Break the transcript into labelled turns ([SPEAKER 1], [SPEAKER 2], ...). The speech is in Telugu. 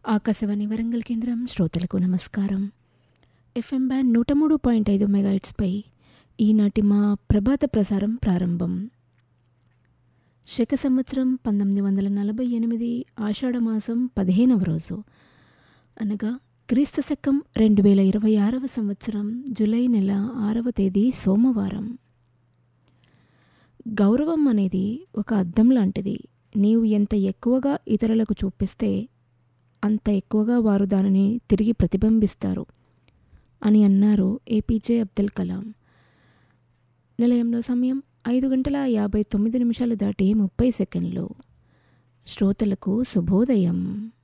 [SPEAKER 1] ఆకాశవాణి వరంగల్ కేంద్రం శ్రోతలకు నమస్కారం ఎఫ్ఎం బ్యాండ్ నూట మూడు పాయింట్ ఐదు మెగాయిట్స్పై ఈనాటి మా ప్రభాత ప్రసారం ప్రారంభం శక సంవత్సరం పంతొమ్మిది వందల నలభై ఎనిమిది ఆషాఢమాసం పదిహేనవ రోజు అనగా క్రీస్తు శకం రెండు వేల ఇరవై ఆరవ సంవత్సరం జూలై నెల ఆరవ తేదీ సోమవారం గౌరవం అనేది ఒక అద్దం లాంటిది నీవు ఎంత ఎక్కువగా ఇతరులకు చూపిస్తే అంత ఎక్కువగా వారు దానిని తిరిగి ప్రతిబింబిస్తారు అని అన్నారు ఏపీజే అబ్దుల్ కలాం నిలయంలో సమయం ఐదు గంటల యాభై తొమ్మిది నిమిషాలు దాటి ముప్పై సెకండ్లు శ్రోతలకు శుభోదయం